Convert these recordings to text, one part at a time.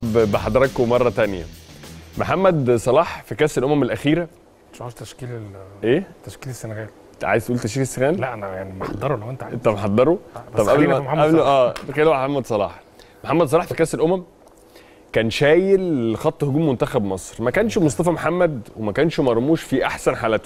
بحضراتكم مرة تانية محمد صلاح في كأس الأمم الأخيرة مش عاوز تشكيل ال- إيه؟ تشكيل السنغال عايز تقول تشكيل السخان؟ لا انا يعني محضره لو انت عايز أنت محضره؟ بس طب قبل خلينا ما في محمد قبل صلاح. اه خلينا على محمد صلاح محمد صلاح في كأس الأمم كان شايل خط هجوم منتخب مصر ما كانش مصطفى محمد وما كانش مرموش في أحسن حالته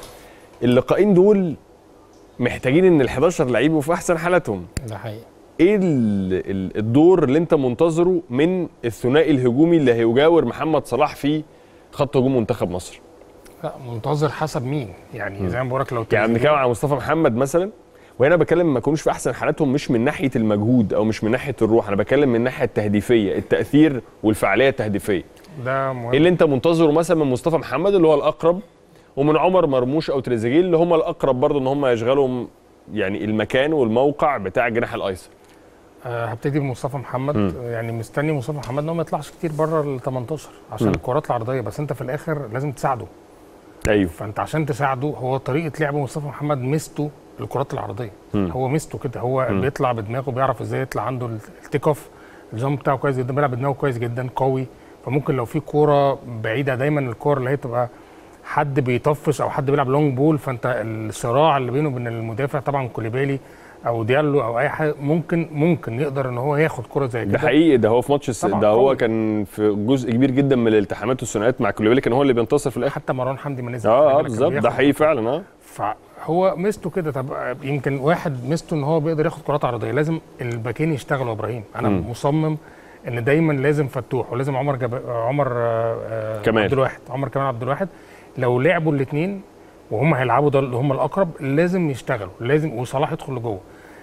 اللقاءين دول محتاجين ان ال 11 لعيب يبقوا في احسن حالاتهم ده حقيقي ايه ال- ال- الدور اللي انت منتظره من الثنائي الهجومي اللي هيجاور محمد صلاح في خط هجوم منتخب مصر لا منتظر حسب مين يعني زي ما بقول لك لو يعني تريزيجيه- بنتكلم على مصطفى محمد مثلا وهنا بتكلم ما يكونوش في احسن حالاتهم مش من ناحيه المجهود او مش من ناحيه الروح انا بتكلم من الناحيه التهديفيه التاثير والفعاليه التهديفيه ده مهم ايه اللي انت منتظره مثلا من مصطفى محمد اللي هو الاقرب ومن عمر مرموش او تريزيجيه اللي هم الاقرب برضه ان هم يشغلوا يعني المكان والموقع بتاع الجناح الايسر آه هبتدي بمصطفى محمد مم. يعني مستني مصطفى محمد ان هو ما يطلعش كتير بره ال 18 عشان مم. الكرات العرضيه بس انت في الاخر لازم تساعده ايوه فانت عشان تساعده هو طريقه لعب مصطفى محمد ميزته الكرات العرضيه مم. هو ميزته كده هو مم. بيطلع بدماغه بيعرف ازاي يطلع عنده التيك اوف الجامب بتاعه كويس جدا بيلعب بدماغه كويس جدا قوي فممكن لو في كوره بعيده دايما الكوره اللي هي تبقى حد بيطفش او حد بيلعب لونج بول فانت الصراع اللي بينه وبين المدافع طبعا كوليبالي او ديالو او اي حاجه ممكن ممكن يقدر ان هو ياخد كره زي كده ده حقيقي ده هو في ماتش الس... طبعاً ده هو قوي. كان في جزء كبير جدا من الالتحامات والثنائيات مع كوليبالي كان هو اللي بينتصر في الاخر حتى مروان حمدي ما نزل اه اه كان بالظبط ده بياخد حقيقي فعلا اه فهو ميزته كده طب يمكن واحد ميزته ان هو بيقدر ياخد كرات عرضيه لازم الباكين يشتغلوا يا ابراهيم انا مم. مصمم ان دايما لازم فتوح ولازم عمر جب... عمر آه، آه، كمال. عبد الواحد عمر كمال عبد الواحد لو لعبوا الاثنين وهم هيلعبوا ده اللي هم الاقرب لازم يشتغلوا لازم وصلاح يدخل لجوه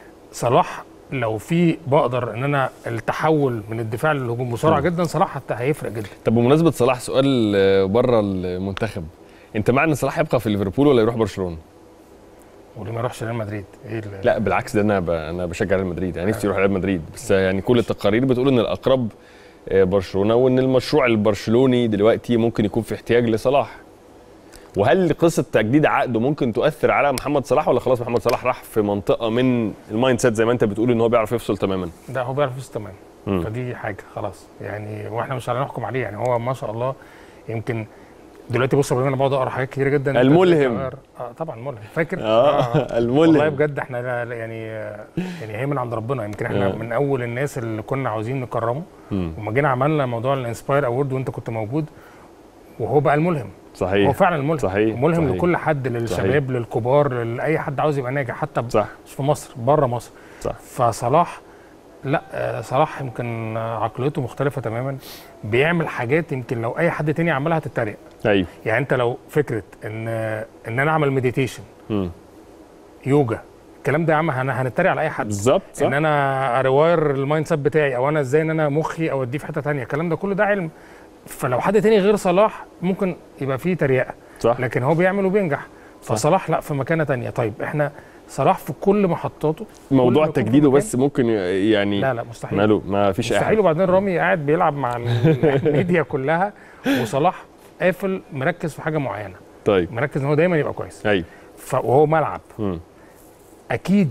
صلاح لو في بقدر ان انا التحول من الدفاع للهجوم بسرعه مم. جدا صلاح حتى هيفرق جدا طب بمناسبه صلاح سؤال آه، بره المنتخب انت مع ان صلاح يبقى في ليفربول ولا يروح برشلونه؟ وليه ما يروحش ريال مدريد ايه اللي- لا بالعكس ده انا ب... انا بشجع ريال مدريد يعني نفسي يروح ريال مدريد بس يعني كل التقارير بتقول ان الاقرب آه، برشلونه وان المشروع البرشلوني دلوقتي ممكن يكون في احتياج لصلاح وهل قصه تجديد عقده ممكن تؤثر على محمد صلاح ولا خلاص محمد صلاح راح في منطقه من المايند سيت زي ما انت بتقول ان هو بيعرف يفصل تماما ده هو بيعرف يفوز تمام مم. فدي حاجه خلاص يعني واحنا مش هنحكم عليه يعني هو ما شاء الله يمكن دلوقتي بص يا ابراهيم انا بقعد اقرا حاجات كتير جدا الملهم. اه طبعا ملهم فاكر اه الملهم. والله بجد احنا لا- لا يعني يعني هي من عند ربنا يمكن احنا آه. من اول الناس اللي كنا عاوزين نكرمه مم. وما جينا عملنا موضوع الانسباير اوورد وانت كنت موجود وهو بقى الملهم صحيح هو فعلا الملهم صحيح ملهم صحيح. لكل حد للشباب للكبار لاي حد عاوز يبقى ناجح حتى ب- صح مش في مصر بره مصر صح فصلاح لا آه، صلاح يمكن آه، عقليته مختلفه تماما بيعمل حاجات يمكن لو اي حد تاني عملها تتريق ايوه يعني انت لو فكره ان ان انا اعمل مديتيشن مم. يوجا الكلام ده يا عم هن- هنتريق على اي حد بالظبط صح ان انا ارواير المايند سيت بتاعي او انا ازاي ان انا مخي اوديه في حته تانية الكلام ده كله ده علم فلو حد تاني غير صلاح ممكن يبقى فيه تريقه صح لكن هو بيعمل وبينجح فصلاح لا في مكانه تانية طيب احنا صلاح في كل محطاته موضوع كل ما يكون في تجديده مكان- بس ممكن يعني لا لا مستحيل ماله ما فيش اي مستحيل حاجه وبعدين رامي قاعد بيلعب مع ال- الميديا كلها وصلاح قافل مركز في حاجه معينه طيب مركز ان هو دايما يبقى كويس ايوه ف- وهو ملعب مم. اكيد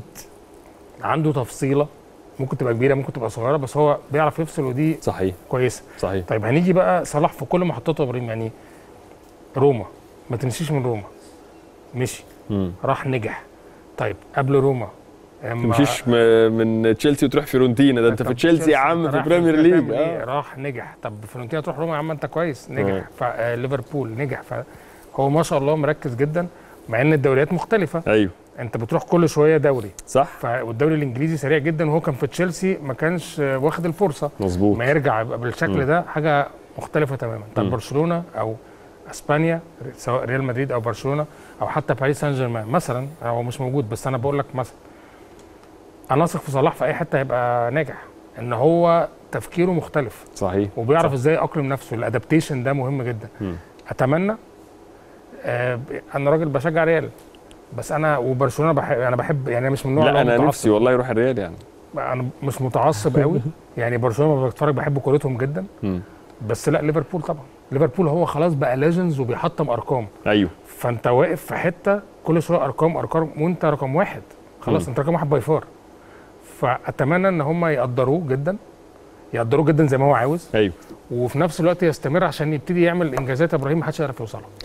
عنده تفصيله ممكن تبقى كبيره ممكن تبقى صغيره بس هو بيعرف يفصل ودي صحيح كويسه صحيح طيب هنيجي بقى صلاح في كل محطاته يا ابراهيم يعني روما ما تمشيش من روما مشي مم. راح نجح طيب قبل روما أما- تمشيش م- من تشيلسي وتروح فيورنتينا ده انت طب في تشيلسي يا عم أنت في رايح بريمير فيورنتينا ليج تعمل إيه؟ اه راح نجح طب فيورنتينا تروح روما يا عم انت كويس نجح آه. فليفربول نجح فهو ما شاء الله مركز جدا مع ان الدوريات مختلفه ايوه انت بتروح كل شويه دوري صح ف... والدوري الانجليزي سريع جدا وهو كان في تشيلسي ما كانش آه، واخد الفرصه مظبوط ما يرجع يبقى بالشكل مم. ده حاجه مختلفه تماما طب مم. برشلونه او اسبانيا سواء ريال مدريد او برشلونه او حتى باريس سان جيرمان مثلا هو مش موجود بس انا بقول لك مثلا انا اثق في صلاح في اي حته هيبقى ناجح ان هو تفكيره مختلف صحيح وبيعرف صح. ازاي يأقلم نفسه الادابتيشن ده مهم جدا مم. اتمنى آه انا راجل بشجع ريال بس انا وبرشلونه بحب انا بحب يعني أنا مش من النوع اللي لا هو انا متعصب. نفسي والله يروح الريال يعني انا مش متعصب قوي يعني برشلونه لما بتفرج بحب كورتهم جدا مم. بس لا ليفربول طبعا ليفربول هو خلاص بقى ليجندز وبيحطم ارقام ايوه فانت واقف في حته كل شويه ارقام ارقام وانت رقم واحد خلاص مم. انت رقم واحد باي فار فاتمنى ان هم يقدروه جدا يقدروه جدا زي ما هو عاوز ايوه وفي نفس الوقت يستمر عشان يبتدي يعمل انجازات ابراهيم محدش يعرف يوصلها